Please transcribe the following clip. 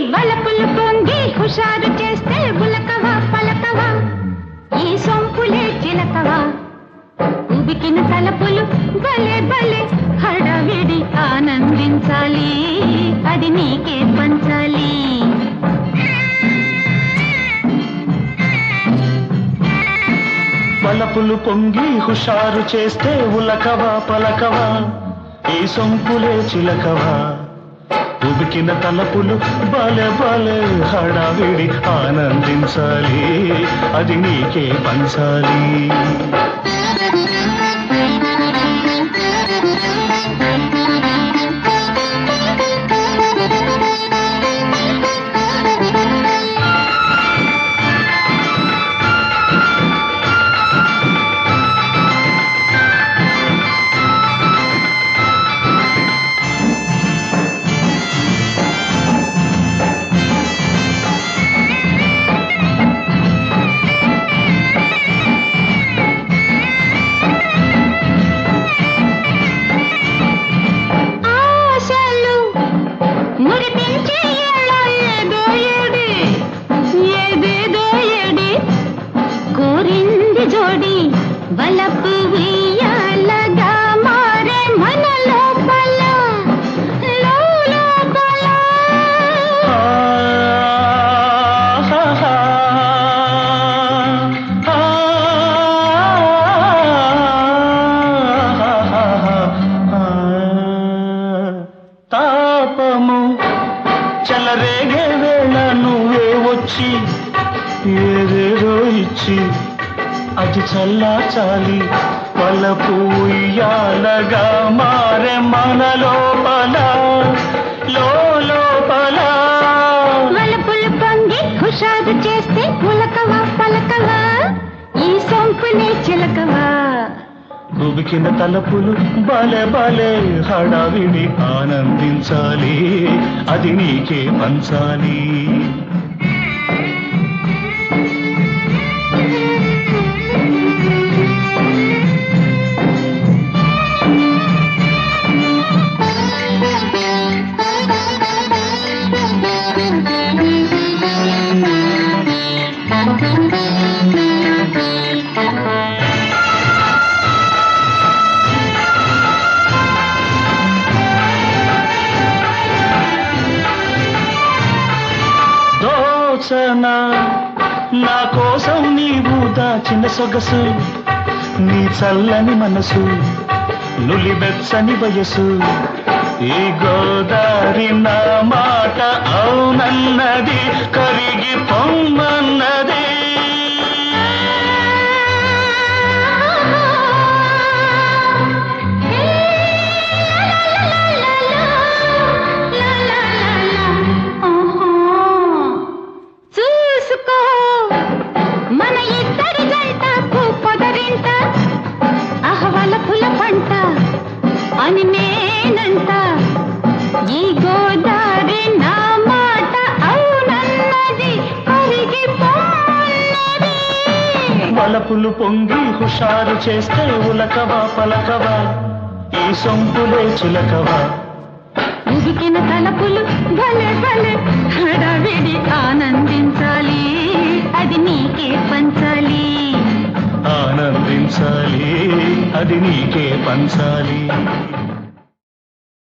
వలపులు పొంగి హుషారు చేస్తే బులకవా పలకవా ఈ సొంపులే చిలకవా ఉబికిన తలపులు భలే భలే హడవిడి ఆనందించాలి అది నీకే పంచాలి వలపులు పొంగి హుషారు చేస్తే ఉలకవా పలకవా ఈ సొంపులే చిలకవా ఉబికిన తలపులు బలె బలె హడావిడి ఆనందించాలి అది నీకే పంచాలి ఆశలు మురిపించే ఏళ్ళ ఏదో ఏడి ఏదేదో ఏడి కోరింది జోడి వలపు ఉయ్యాలగా మారే మన లోపల లోపల తాపము చలరేగే వేళ నువ్వే వచ్చి ఏదేదో ఇచ్చి అది చల్లా చాలి వలపు ఉయ్యాలగా మారే మన లోపల లోపల వలపులు పొంగి హుషారు చేస్తే పులకవా పలకవా ఈ సొంపునే చిలకవా ఉబికిన తలపులు బలే బలే హడావిడి ఆనందించాలి అది నీకే పంచాలి దోచన నా కోసం నీవు దాచిన సొగసు నీ చల్లని మనసు నులిబెచ్చని వయసు ఈ గోదారి నా మాట అవునన్నది కరిగి పొమ్మన్నది చూసుకో మన ఇద్దరి జంటకు పొదరింట అహవల పుల పంట అని నేనంట ఈ గోదారి నా మాట అవునన్నది కరిగి పొమ్మన్నది వలపులు పొంగి హుషారు చేస్తే ఉలకవా పలకవా ఈ సొంపులే చిలకవా ఉబికిన తలపులు భలే భలే హడావిడి ఆనందించాలి అది నీకే పంచాలి ఆనందించాలి అది నీకే పంచాలి